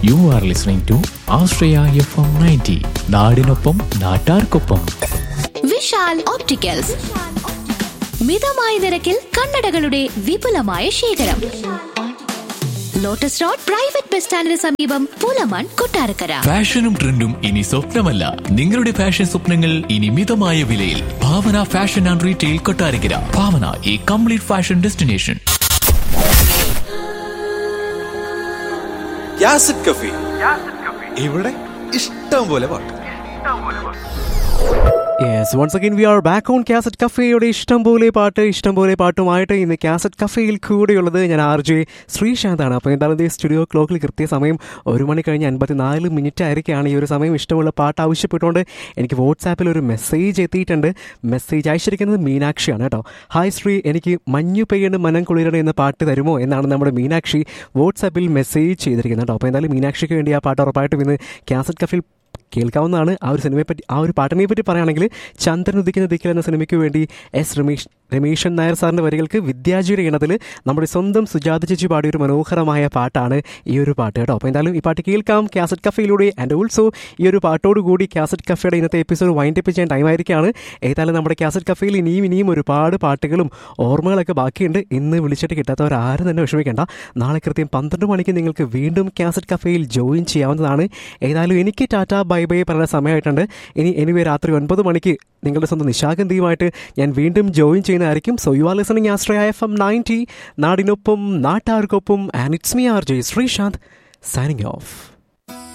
U are listening to Ashraya F M ninety നാടിനൊപ്പം നാട്ടാർക്കൊപ്പം Vishal opticals മിതമായ നിരക്കിൽ കണ്ണടകളുടെ വിപുലമായ ശേഖരം ലോട്ടസ് റോഡ് പ്രൈവറ്റ് ബസ് സ്റ്റാൻഡിന് സമീപം പൂലമാൻ കൊട്ടാരക്കര ഫാഷനും ട്രെൻഡും ഇനി സ്വപ്നമല്ല നിങ്ങളുടെ ഫാഷൻ സ്വപ്നങ്ങൾ ഇനി മിതമായ വിലയിൽ Bhavana fashion and retail Kottarakkara Bhavana ഈ കംപ്ലീറ്റ് ഫാഷൻ ഡെസ്റ്റിനേഷൻ യാസിഡ് കഫി ഇവിടെ ഇഷ്ടം പോലെ പാട്ട് yes once again we are back on cassette കഫേയുടെ ഇഷ്ടം പോലെ പാട്ട് ഇഷ്ടം പോലെ പാട്ടുമായിട്ട് ഇന്ന് കാസറ്റ് കഫേയിൽ കൂടെയുള്ളത് ഞാൻ ആർ ജെ ശ്രീശാന്താണ് അപ്പോൾ എന്തായാലും ഈ സ്റ്റുഡിയോ ക്ലോക്കിൽ കൃത്യസമയം ഒരു മണി കഴിഞ്ഞ് അൻപത്തിനാല് മിനിറ്റ് ആയിരിക്കുകയാണ് ഈ ഒരു സമയം ഇഷ്ടമുള്ള പാട്ട് ആവശ്യപ്പെട്ടുകൊണ്ട് എനിക്ക് വാട്സാപ്പിൽ ഒരു മെസ്സേജ് എത്തിയിട്ടുണ്ട് മെസ്സേജ് അയച്ചിരിക്കുന്നത് മീനാക്ഷിയാണ് കേട്ടോ ഹായ് ശ്രീ എനിക്ക് മഞ്ഞു പെയ്യണ് മനം കുളിരണം എന്ന പാട്ട് തരുമോ എന്നാണ് നമ്മുടെ മീനാക്ഷി വാട്സാപ്പിൽ മെസ്സേജ് ചെയ്തിരിക്കുന്നത് കേട്ടോ അപ്പോൾ എന്തായാലും മീനാക്ഷിക്ക് വേണ്ടി ആ പാട്ട് ഉറപ്പായിട്ടും ഇന്ന് കാസറ്റ് കഫിൽ കേൾക്കാവുന്നതാണ് ആ ഒരു സിനിമയെ പറ്റി ആ ഒരു പാട്ടിനെ പറ്റി പറയുകയാണെങ്കിൽ ചന്ദ്രൻ ഉദിക്കുന്ന ദിക്കിൽ എന്ന സിനിമയ്ക്ക് വേണ്ടി എസ് രമേഷ് രമേശൻ നായർ സാറിൻ്റെ വരികൾക്ക് വിദ്യാജിയുടെ ഇണത്തിൽ നമ്മുടെ സ്വന്തം സുജാത ചേച്ചി പാടിയ ഒരു മനോഹരമായ പാട്ടാണ് ഈ ഒരു പാട്ട് കേട്ടോ അപ്പോൾ എന്തായാലും ഈ പാട്ട് കേൾക്കാം കാസറ്റ് കഫയിലൂടെ ആൻഡ് ഓൾസോ ഈ ഒരു പാട്ടോടുകൂടി കാസറ്റ് കഫയുടെ ഇന്നത്തെ എപ്പിസോഡ് വൈൻഡ് അപ്പ് ചെയ്യാൻ ടൈം ആയിരിക്കുകയാണ് ഏതായാലും നമ്മുടെ കാസറ്റ് കഫയിൽ ഇനിയും ഇനിയും ഒരുപാട് പാട്ടുകളും ഓർമ്മകളൊക്കെ ബാക്കിയുണ്ട് ഇന്ന് വിളിച്ചിട്ട് കിട്ടാത്തവർ ആരും തന്നെ വിഷമിക്കേണ്ട നാളെ കൃത്യം പന്ത്രണ്ട് മണിക്ക് നിങ്ങൾക്ക് വീണ്ടും കാസറ്റ് കഫയിൽ ജോയിൻ ചെയ്യാവുന്നതാണ് ഏതായാലും എനിക്ക് ടാറ്റ ബൈ ബൈ പറയുന്ന സമയമായിട്ടുണ്ട് ഇനി എനിവേ രാത്രി ഒൻപത് മണിക്ക് നിങ്ങളുടെ സ്വന്തം നിശാഗന്ധിയുമായിട്ട് ഞാൻ വീണ്ടും ജോയിൻ ചെയ്യുന്നതായിരിക്കും so you are listening Ashraya F M ninety നാടിനൊപ്പം നാട്ടാർക്കൊപ്പം and it's me R J Sreesanth signing of